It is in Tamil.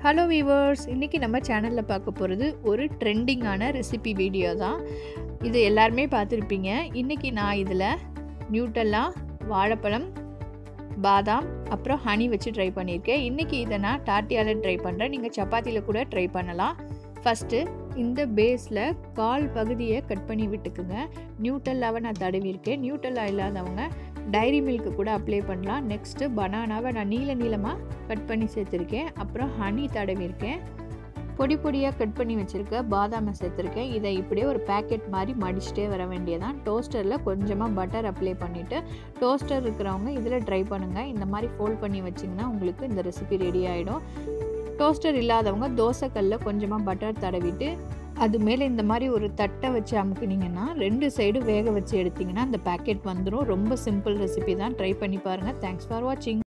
ஹலோ வீவர்ஸ் இன்றைக்கி நம்ம சேனலில் பார்க்க போகிறது ஒரு ட்ரெண்டிங்கான ரெசிபி வீடியோ தான் இது எல்லாருமே பார்த்துருப்பீங்க இன்றைக்கி நான் இதில் நியூட்டல்லா வாழைப்பழம் பாதாம் அப்புறம் ஹனி வச்சு ட்ரை பண்ணியிருக்கேன் இன்றைக்கி இதை நான் டாட்டியால் ட்ரை பண்ணுறேன் நீங்கள் சப்பாத்தியில் கூட ட்ரை பண்ணலாம் ஃபஸ்ட்டு இந்த பேஸில் கால் பகுதியை கட் பண்ணி விட்டுக்குங்க நியூட்டல்லாவை நான் தடவிருக்கேன் நியூட்டல்லா இல்லாதவங்க டைரி மில்க்கு கூட அப்ளை பண்ணலாம் நெக்ஸ்ட்டு பனானாவை நான் நீல நீளமாக கட் பண்ணி சேர்த்துருக்கேன் அப்புறம் ஹனி தடவிருக்கேன் பொடி பொடியாக கட் பண்ணி வச்சுருக்க பாதாமை சேர்த்துருக்கேன் இதை இப்படியே ஒரு பேக்கெட் மாதிரி மடிச்சுட்டே வர வேண்டியதான் டோஸ்டரில் கொஞ்சமாக பட்டர் அப்ளை பண்ணிவிட்டு டோஸ்டர் இருக்கிறவங்க இதில் ட்ரை பண்ணுங்கள் இந்த மாதிரி ஃபோல்ட் பண்ணி வச்சிங்கன்னா உங்களுக்கு இந்த ரெசிபி ரெடி ஆகிடும் டோஸ்டர் இல்லாதவங்க தோசைக்கல்லில் கொஞ்சமாக பட்டர் தடவிட்டு அது மேலே இந்த மாதிரி ஒரு தட்டை வச்சு அமுக்குனீங்கன்னா ரெண்டு சைடு வேக வச்சு எடுத்திங்கன்னா அந்த பேக்கெட் வந்துடும் ரொம்ப சிம்பிள் ரெசிபி தான் ட்ரை பண்ணி பாருங்கள் தேங்க்ஸ் ஃபார் வாட்சிங்